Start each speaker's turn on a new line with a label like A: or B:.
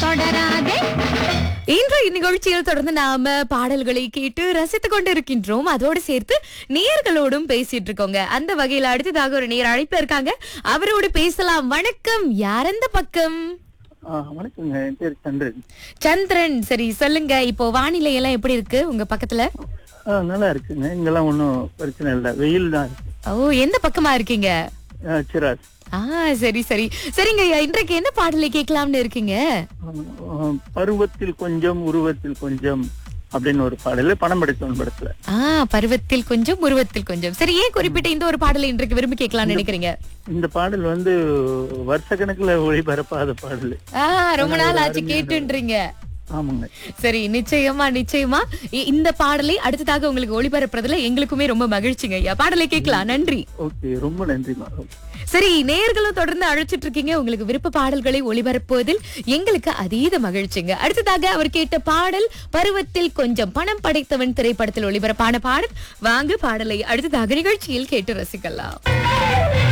A: தொடராதே
B: இன்றைய நிகழ்ச்சியில் தொடர்ந்து நாம பாடல்களை கேட்டு ரசித்துக் கொண்டிருக்கின்றோம் அதோடு சேர்த்து நேயர்களோடும் பேசிட்டு இருக்கோங்க அந்த வகையில அடுத்ததாக ஒரு நேர் அழைப்பு இருக்காங்க அவரோடு பேசலாம் வணக்கம் யார் அந்த பக்கம்
C: ஆ, வணக்கங்க என் பேர் சந்திரன்
B: சந்திரன் சரி சொல்லுங்க இப்போ வானிலை எல்லாம் எப்படி இருக்கு உங்க பக்கத்துல
C: ஆ, நல்லா இருக்குங்க இங்கெல்லாம் ஒன்றும் பிரச்சனை இல்லை வெயில் தான் இருக்கு
B: ஓ எந்த பக்கமா இருக்கீங்க
C: ஆ, சிராஸ்
B: ஆ சரி சரி சரிங்க ஐயா, இன்றைக்கு என்ன பாடலை கேட்கலாம்னு இருக்கீங்க
C: ஆ, ஆ, பருவத்தில் கொஞ்சம் உருவத்தில் கொஞ்சம் அப்படின்னு ஒரு பாடல் பணம் படைத்தவன் படத்துல
B: ஆ பருவத்தில் கொஞ்சம் உருவத்தில் கொஞ்சம் சரி ஏன் குறிப்பிட்ட இந்த ஒரு பாடலை இன்றைக்கு விரும்பி கேட்கலாம்னு நினைக்கிறீங்க
C: இந்த பாடல் வந்து வருஷ கணக்குல ஒளிபரப்பாத பாடல்
B: ஆ ரொம்ப நாள் ஆச்சு கேட்டுன்றீங்க
C: ஆமாங்க
B: சரி நிச்சயமா நிச்சயமா இ- இந்த பாடலை அடுத்ததாக உங்களுக்கு ஒளிபரப்புறதுல எங்களுக்குமே ரொம்ப மகிழ்ச்சிங்க ஐயா பாடலை கேட்கலாம் நன்றி
C: ஓகே ரொம்ப நன்றிமா
B: சரி நேயர்களும் தொடர்ந்து அழைச்சிட்டு இருக்கீங்க உங்களுக்கு விருப்ப பாடல்களை ஒளிபரப்புவதில் எங்களுக்கு அதீத மகிழ்ச்சிங்க அடுத்ததாக அவர் கேட்ட பாடல் பருவத்தில் கொஞ்சம் பணம் படைத்தவன் திரைப்படத்தில் ஒளிபரப்பான பாடல் வாங்க பாடலை அடுத்ததாக நிகழ்ச்சியில் கேட்டு ரசிக்கலாம்